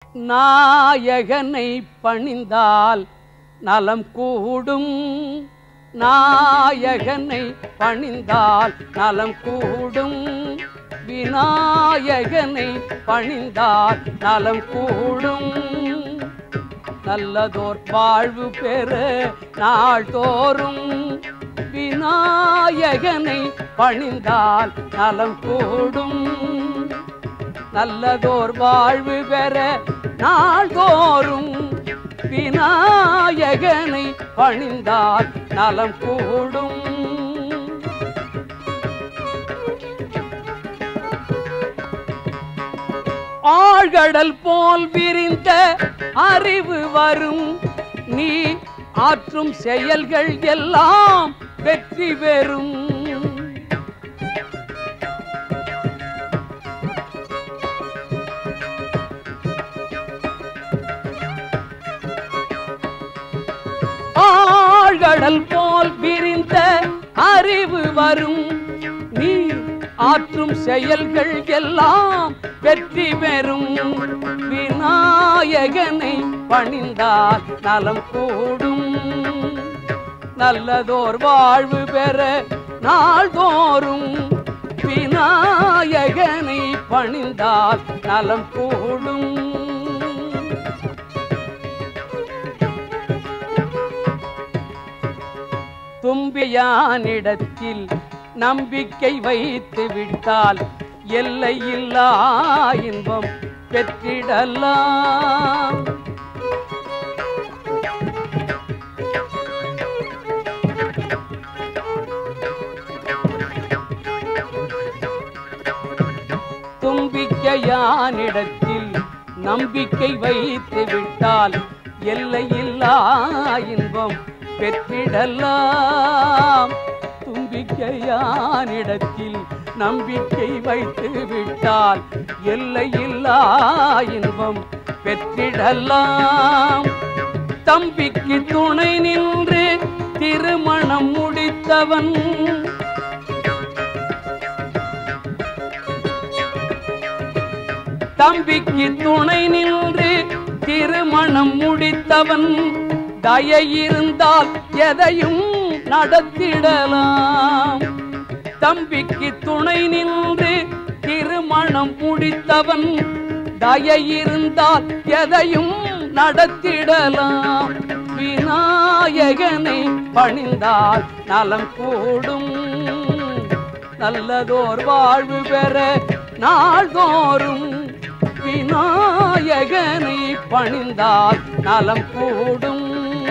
நாயகனை பணிந்தால் நலம் கூடும் நாயகனை பணிந்தால் நலம் கூடும் விநாயகனை பணிந்தால் நலம் கூடும் நல்லதோர் வாழ்வு பெற நாள்தோறும் விநாயகனை பணிந்தால் நலம் கூடும் நல்லதோர் வாழ்வு பெற நாள்தோறும் விநாயகனை பணிந்தால் நலம் கூடும் ஆழ்கடல் போல் விரிந்த அறிவு வரும் நீ ஆற்றும் செயல்கள் எல்லாம் வெற்றி பெறும் ஆழ்கடல் போல் விரிந்த அறிவு வரும் நீ ஆற்றும் செயல்கள் எல்லாம் வெற்றி பெறும் விநாயகனை பணிந்தால் நலம் கூடும் நல்லதோர் வாழ்வு பெற நாள்தோறும் விநாயகனை பணிந்தால் நலம் கூடும் தும்பியானிடத்தில் நம்பிக்கை வைத்து விட்டால் எல்லையில்லா இன்பம் பெற்றிடலாம் தும்பிக்கையானிடத்தில் நம்பிக்கை வைத்து விட்டால் எல்லையில்லா இன்பம் பெற்றிடலாம் தும்பிக்கையானிடத்தில் நம்பிக்கை வைத்து விட்டால் எல்லையில்லா இன்பம் பெற்றிடலாம் தம்பிக்கு துணை நின்று திருமணம் முடித்தவன் தம்பிக்கு துணை நின்று திருமணம் முடித்தவன் தய இருந்தால் எதையும் நடத்திடலாம் தம்பிக்கு துணை நின்று திருமணம் முடித்தவன் தய இருந்தால் எதையும் நடத்திடலாம் விநாயகனை பணிந்தால் நலம் கூடும் நல்லதோர் வாழ்வு பெற நாள்தோறும் விநாயகனை பணிந்தால் நலம் கூடும்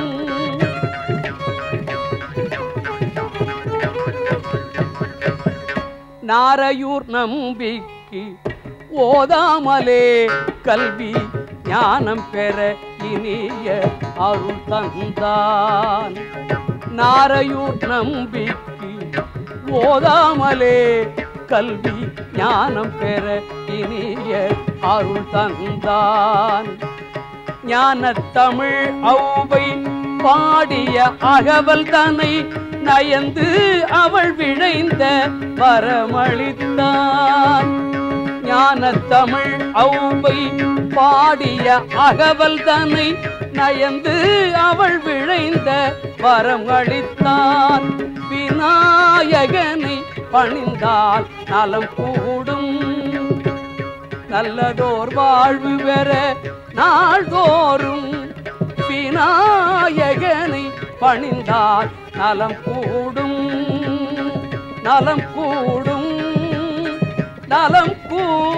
நாரையூர் நம்பிக்கு ஓதாமலே கல்வி ஞானம் பெற இனிய அருள் தந்தான் நாரையூர் நம்பிக்கு ஓதாமலே கல்வி ஞானம் பெற இனிய அருள் தந்தான் ஞானத் தமிழ் ஔவை பாடிய அகவல் தன்னை நயந்து அவள் விழைந்த வரமளித்தான் ஞானத் தமிழ் ஔவை பாடிய அகவல் தன்னை நயந்து அவள் விழைந்த வரம் அளித்தான் விநாயகனை பணிந்தால் நலம் கூடும் நல்லதோர் வாழ்வு பெற நாள்தோறும் விநாயகனை பணிந்தால் நலம் கூடும் நலம் கூடும் நலம் கூடும்